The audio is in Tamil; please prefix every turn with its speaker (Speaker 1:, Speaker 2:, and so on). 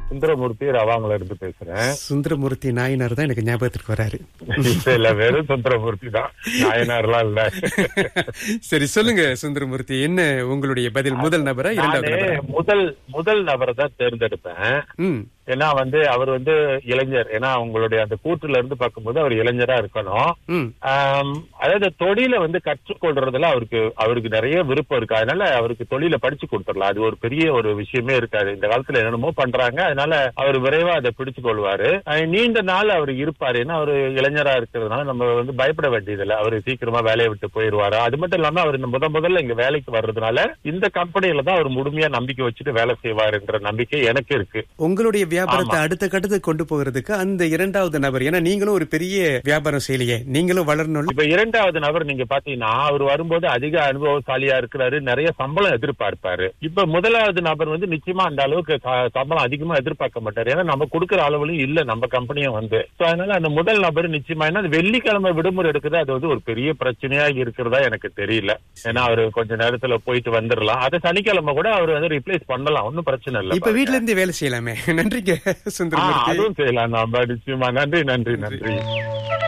Speaker 1: சுந்தரமூர்த்தி ரவாங்கல இருந்து பேசுறேன்
Speaker 2: சுந்தரமூர்த்தி நாயனார் தான் எனக்கு ஞாபகத்திற்கு வராரு
Speaker 1: இல்ல வெறும் சுந்தரமூர்த்தி தான் நாயனார்லாம் இல்ல
Speaker 2: சரி சொல்லுங்க சுந்தரமூர்த்தி என்ன உங்களுடைய பதில் முதல் நபரா இரண்டாவது
Speaker 1: நானு
Speaker 2: நபரா
Speaker 1: முதல் முதல் நபரை தான் தேர்ந்தெடுப்பேன்
Speaker 2: ம்
Speaker 1: ஏன்னா வந்து அவர் வந்து இளைஞர் ஏன்னா உங்களுடைய அந்த கூற்றுல இருந்து பார்க்கும்போது அவர் இளைஞரா இருக்கணும்
Speaker 2: ம்
Speaker 1: ஆம், அதாவது தொழிலை வந்து கற்றுக்கொள்றதுல அவருக்கு அவருக்கு நிறைய விருப்பம் இருக்கு அதனால அவருக்கு தொழிலை படிச்சு கொடுத்துடலாம் அது ஒரு பெரிய ஒரு விஷயமே இருக்காது இந்த காலத்துல என்னென்னமோ பண்றாங்க அதனால அவர் விரைவா அதை பிடிச்சு கொள்வாரு அஹ், நீண்ட நாள் அவர் இருப்பாரு ஏன்னா அவர் இளைஞரா இருக்கிறதுனால நம்ம வந்து பயப்பட வேண்டியதில்லை அவர் சீக்கிரமா வேலையை விட்டு போயிருவாரு அது மட்டும் இல்லாம அவர் இந்த முத முதல்ல இங்க வேலைக்கு வர்றதுனால இந்த கம்பெனில தான் அவர் முழுமையா நம்பிக்கை வச்சுட்டு வேலை செய்வாருன்ற நம்பிக்கை எனக்கு இருக்கு
Speaker 2: உங்களுடைய வியாபாரத்தை அடுத்த கட்டத்துக்கு கொண்டு போகிறதுக்கு அந்த இரண்டாவது நபர் ஏன்னா நீங்களும் ஒரு பெரிய வியாபாரம் செய்யலையே நீங்களும் வளரணும்
Speaker 1: இப்ப இரண்டாவது நபர் நீங்க பாத்தீங்கன்னா அவர் வரும்போது அதிக அனுபவசாலியா இருக்கிறாரு நிறைய சம்பளம் எதிர்பார்ப்பாரு இப்ப முதலாவது நபர் வந்து நிச்சயமா அந்த அளவுக்கு ச- சம்பளம் அதிகமா எதிர்பார்க்க மாட்டாரு ஏன்னா நம்ம கொடுக்குற அளவுலயும் இல்ல நம்ம கம்பெனியும் வந்து So, அதனால அந்த முதல் நபர் நிச்சயமா ஏன்னா அது வெள்ளிக்கிழமை விடுமுறை எடுக்குது அது வந்து ஒரு பெரிய பிரச்சனையா இருக்கிறதா எனக்கு தெரியல ஏன்னா அவரு கொஞ்ச நேரத்துல போயிட்டு வந்துடலாம் அதை சனிக்கிழமை கூட அவர் வந்து ரிப்ளேஸ் பண்ணலாம் ஒன்னும் பிரச்சனை இல்ல
Speaker 2: இப்ப வீட்ல இருந்தே வேலை செய்யலாமே நன்றிங்க
Speaker 1: ஆ,
Speaker 2: சுந்தரமூர்த்தி
Speaker 1: அதுவும் செய்யலாம் நம்ம நிச்சயமா நன்றி நன்றி நன்றி